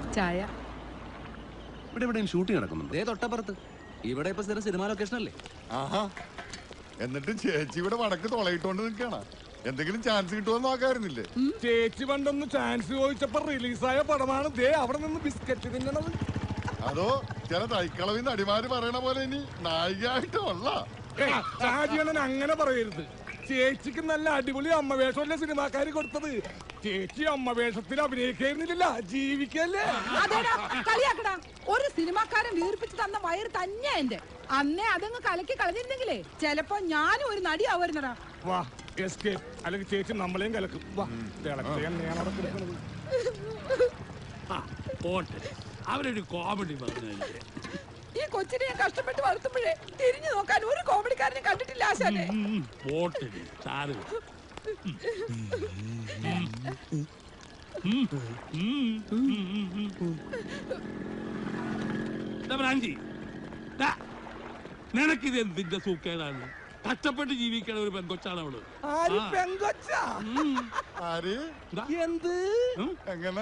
ചായ ഇവിടെ എവിടെയും ഷൂട്ടിംഗ് നടക്കുന്നുണ്ട് ദേ തൊട്ടപ്പുറത്ത് ഇവിടെ ഇപ്പൊ സ്ഥിരം സിനിമ ലൊക്കേഷൻ അല്ലേ ആഹാ എന്നിട്ട് ചേച്ചി ഇവിടെ വടക്ക് തുളയിട്ടുകൊണ്ട് നിൽക്കണ എന്തെങ്കിലും ചാൻസ് കിട്ടുമെന്ന് നോക്കാറുന്നില്ലേ ചേച്ചി പണ്ടൊന്ന് ചാൻസ് ചോദിച്ചപ്പോ റിലീസായ പടമാണ് ദേ അവിടെ നിന്ന് ബിസ്ക്കറ്റ് തിന്നണത് അതോ ചില തൈക്കളവിൽ നടിമാര് പറയണ പോലെ ഇനി നായികയായിട്ടുള്ള ഏയ്, ഷാജിയണ്ണൻ അങ്ങനെ പറയരുത് ചേച്ചിക്ക് നല്ല അടിപൊളി അമ്മ വേഷമല്ലേ സിനിമാക്കാര് കൊടുത്തത് ചേച്ചി അമ്മ വേഷത്തിൽ അഭിനയിക്കായിരുന്നില്ല ജീവിക്കല്ലേ അതേടാ കളിയാക്കടാ ഒരു സിനിമാക്കാരൻ വീർപ്പിച്ച് തന്ന വയറ് തന്നെയാ എന്റെ അന്നേ അതങ്ങ് കലക്കി കളഞ്ഞിരുന്നെങ്കിലേ ചിലപ്പോ ഞാനും ഒരു നടിയാവുന്നടാ വാ എസ്കേപ്പ് അല്ലെങ്കിൽ ചേച്ചി നമ്മളെയും കലക്കും വാ തിളച്ച എണ്ണയാണ് അവിടെ കിടക്കുന്നത് ആ, പോട്ടെ അവരൊരു കോമഡി പറഞ്ഞു ഈ കൊച്ചിനെ ഞാൻ കഷ്ടപ്പെട്ട് വളർത്തുമ്പോഴേ തിരിഞ്ഞു നോക്കാൻ ഒരു കോമഡിക്കാരനെ കണ്ടിട്ടില്ല ആശാനെ പോട്ടെ സാറ് ബ്രാഞ്ചി നിനക്കിത് എന്തിന്റെ സൂക്കേടാണ് കഷ്ടപ്പെട്ട് ജീവിക്കണ ഒരു പെൺകൊച്ചാണ് അവള് ആര് ആ. പെങ്കൊച്ച ആര് ദാ. എന്ത് എങ്ങനെ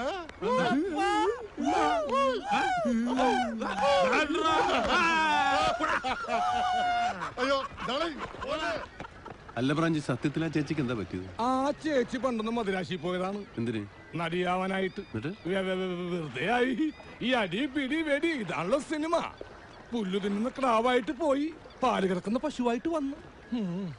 അയ്യോ ദാളെ, ഓനെ. അല്ല ബ്രാഞ്ചി സത്യത്തിൽ ആ ചേച്ചിക്ക് എന്താ പറ്റിയത് ആ ചേച്ചി പണ്ടൊന്ന് മദിരാശി പോയതാണ് എന്തിന് നടിയാവാനായിട്ട് എന്നിട്ട് വെ- വെ- വെ- വെ- വെറുതെ ആയി ഈ അടി പിടി വെടി ഇതാണല്ലോ സിനിമ പുല്ലു തിന്നുന്ന ക്രാവായിട്ട് പോയി പാല് കിടക്കുന്ന പശുവായിട്ട് വന്നു ഉം.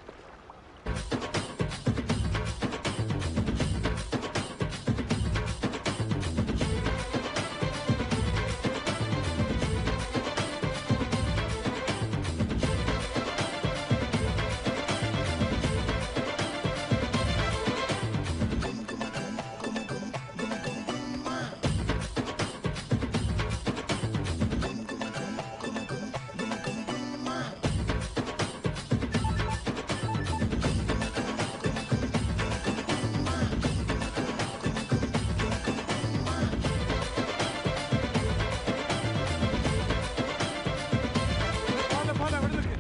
പോലെ, പോലെ, അവിടെ നിൽക്ക്.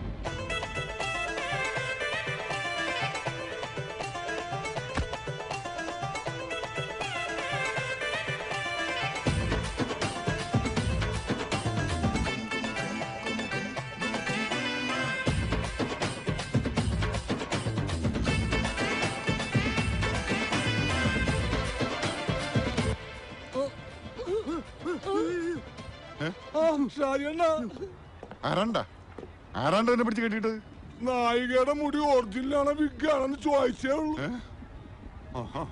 ആ, ഷാജിയണ്ണ, ആരാണ്ട ആരാണ്ട് എന്നെ പിടിച്ച് കെട്ടിയിട്ട് നായികയുടെ മുടി ഒറിജിനലാണോ വിഗാണെന്ന് ചോദിച്ചേ ഉള്ളൂ ഏ? ആഹാ.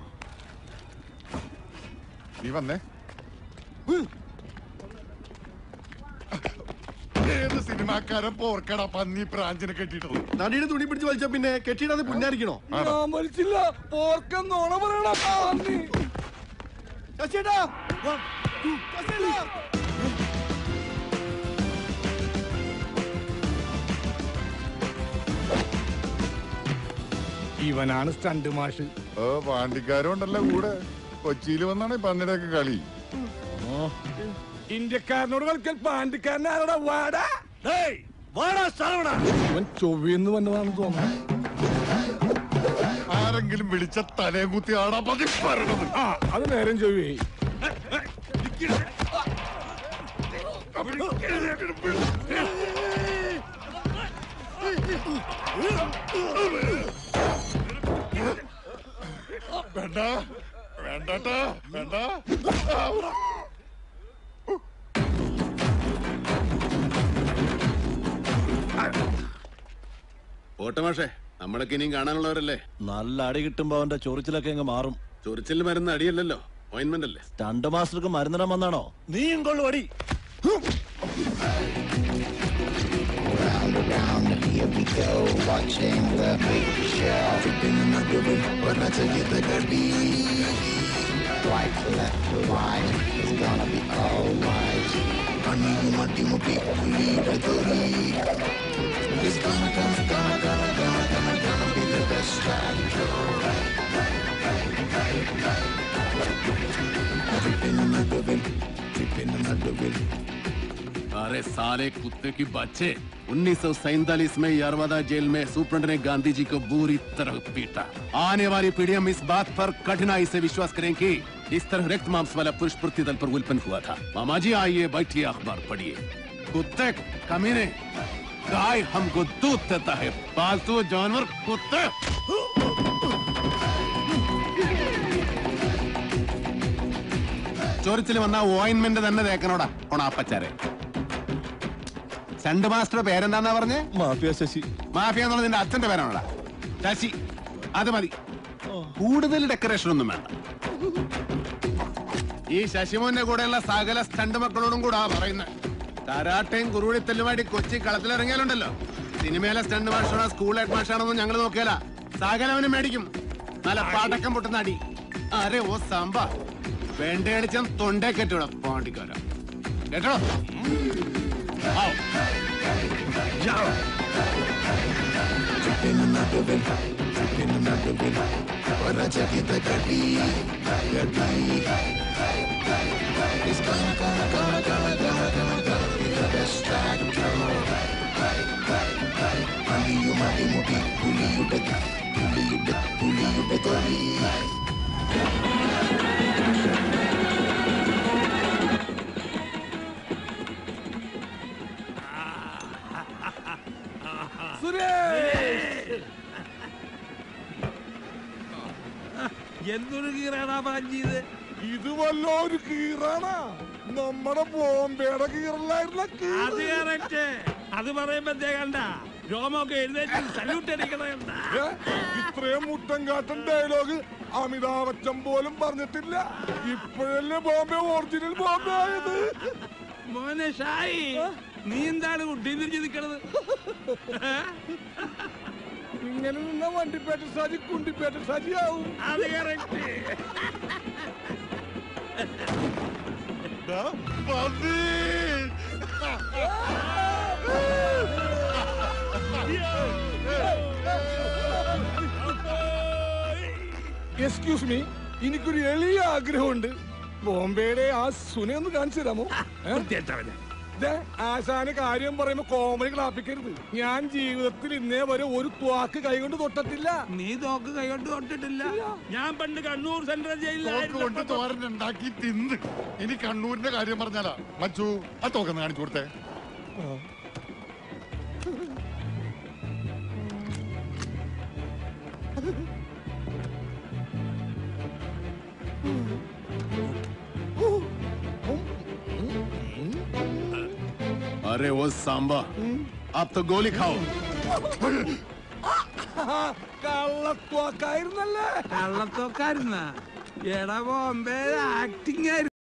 നീ വന്നേ ഏത് സിനിമാക്കാരൻ പോർക്കട പന്നി പ്രാഞ്ചിനെ കെട്ടിയിട്ടത് നടിയുടെ തുണി പിടിച്ച് വലിച്ച പിന്നെ കെട്ടിയിടാതെ പുന്നാരിക്കണോ ആണോ? ഞാൻ മരിച്ചില്ല പോർക്കെന്നോണ പറയണ പാന്നി ഇവനാണ് സ്റ്റണ്ട് മാഷ് ഓ പാണ്ടിക്കാരും ഉണ്ടല്ലോ കൂടെ കൊച്ചിയിൽ വന്നാണ് ഈ പന്നിയുടെ ഒക്കെ കളി ഇന്ത്യക്കാരനോട് കളിക്കാൻ പാണ്ടിക്കാരൻ ആരോടാ വാടാ ഏയ്, വാടാ ശരവണ. ഇവൻ ചൊവ്വന്ന് വന്നതാണെന്ന് തോന്നുന്നു ആരെങ്കിലും വിളിച്ച തലയും കുത്തി ആടാ പതി പറയണത് ആ അത് നേരം ചൊവ്വേ വേണ്ട വേണ്ടട്ടാ വേണ്ട പോട്ടെ മാഷേ നമ്മളൊക്കെ ഇനിയും കാണാനുള്ളവരല്ലേ നല്ല അടി കിട്ടുമ്പോ അവന്റെ ചൊറിച്ചിലൊക്കെ അങ്ങ് മാറും ചൊറിച്ചിൽ മരുന്ന് അടിയല്ലല്ലോ ഓയിൻമെന്റ് അല്ലേ സ്റ്റണ്ട് മാസ്റ്റർക്ക് മരുന്നിടാൻ വന്നാണോ നീയും കൊള്ളു അടി अरे साले कुत्ते की बच्चे 1947 में यरवदा जेल में सुप्रंट ने गांधी जी को बुरी तरह पीटा आने वाली पीढ़ियां इस बात पर कठिनाई से विश्वास करें कि इस तरह रक्त मांस वाला पुरुष पृथ्वी तल पर उल्पन्न हुआ था मामा जी आइए बैठिए अखबार पढ़िए कुत्ते कमीने गाय हमको दूध देता है पालतू जानवर कुत्ते ചൊറിച്ചിൽ വന്ന ഓയിൻമെന്റ് തന്നെ തേക്കനോടാ ഓണാപ്പച്ചാരെ ചണ്ട് മാസ്റ്റർ പേരെന്താന്നാ പറഞ്ഞേ മാഫിയ ശശി മാഫിയ എന്നുള്ളത് നിന്റെ അച്ഛന്റെ പേരാണോടാ ശശി അത് മതി കൂടുതൽ ഡെക്കറേഷൻ ഒന്നും വേണ്ട ഈ ശശിമോന്റെ കൂടെയുള്ള സകല സ്റ്റണ്ട് മക്കളോടും കൂടാ പറയുന്നത് കരാട്ടയും കുറുവിളിത്തല്ലുമായിട്ട് കൊച്ചി കളത്തിലിറങ്ങിയാലുണ്ടല്ലോ സിനിമയിലെ സ്റ്റണ്ട് മാഷാണോ സ്കൂൾ ഹെഡ് മാഷാണോന്നും ഞങ്ങൾ നോക്കിയാല സകലവനും മേടിക്കും നല്ല പാടക്കം പൊട്ടുന്ന അടി അരെ ഓ സാമ്പ വേണ്ടയടിച്ചാൻ തൊണ്ടേ കെട്ടിവിടാം പാണ്ടിക്കാര കേട്ടോ ആ സുരേഷ് എന്തൊരു കീറാടാ പറഞ്ഞത് ഇത് വല്ലൊരു കീറാണാ നമ്മുടെ ബോംബെയുടെ കീറലായിരുന്ന അത് കീറ് കറക്റ്റ് അത് പറയുമ്പോ കണ്ട രോമൊക്കെ എഴുന്നേറ്റ് സല്യൂട്ട് അടിക്കണ കണ്ട ഏ? ഇത്രയും മുട്ടം കാട്ടൻ ഡയലോഗ് അമിതാഭ് ബച്ചൻ പോലും പറഞ്ഞിട്ടില്ല ഇപ്പോഴല്ലേ ബോംബെ ഒറിജിനൽ ബോംബെ ആയത് മോനെ ഷായി നീ എന്താണ് കുട്ടി തിരിഞ്ഞ് നിക്കണത് ഇങ്ങനെ നിന്ന വണ്ടിപ്പേട്ട സാജി കുണ്ടിപ്പേട്ട സാജി ആവും അത് കറക്റ്റ് ദാ, പന്നി. എക്സ്ക്യൂസ് മീ എനിക്കൊരു എളിയ ആഗ്രഹമുണ്ട് ബോംബെയുടെ ആ സുനെ ഒന്ന് കാണിച്ചു തരാമോ ഏ? വൃത്തികെട്ടവനെ. ദേ, ആശാന് കാര്യം പറയുമ്പോ കോമഡി ക്ലാപ്പിക്കരുത് ഞാൻ ജീവിതത്തിൽ ഇന്നേ വരെ ഒരു ത്വാക്ക് കൈകൊണ്ട് തൊട്ടത്തില്ല നീ തോക്ക് കൈകൊണ്ട് തൊട്ടിട്ടില്ല ഞാൻ പണ്ട് കണ്ണൂർ സെൻട്രൽ തോക്ക് കൊണ്ട് ജയിലിലായിരുന്നു തോരൻ ഉണ്ടാക്കി തിന്ന് ഇനി കണ്ണൂരിന്റെ കാര്യം പറഞ്ഞാലാ മച്ചു ആ തോക്കെന്ന് കാണിച്ചു കൊടുത്തേ अरे वो सांबा अब तो गोली खाओ കള്ളത്വാക്കായിരുന്നല്ലേ കള്ളത്തോക്കായിരുന്ന എടാ ബോംബെ ആക്ടിങ് ആയിരുന്നു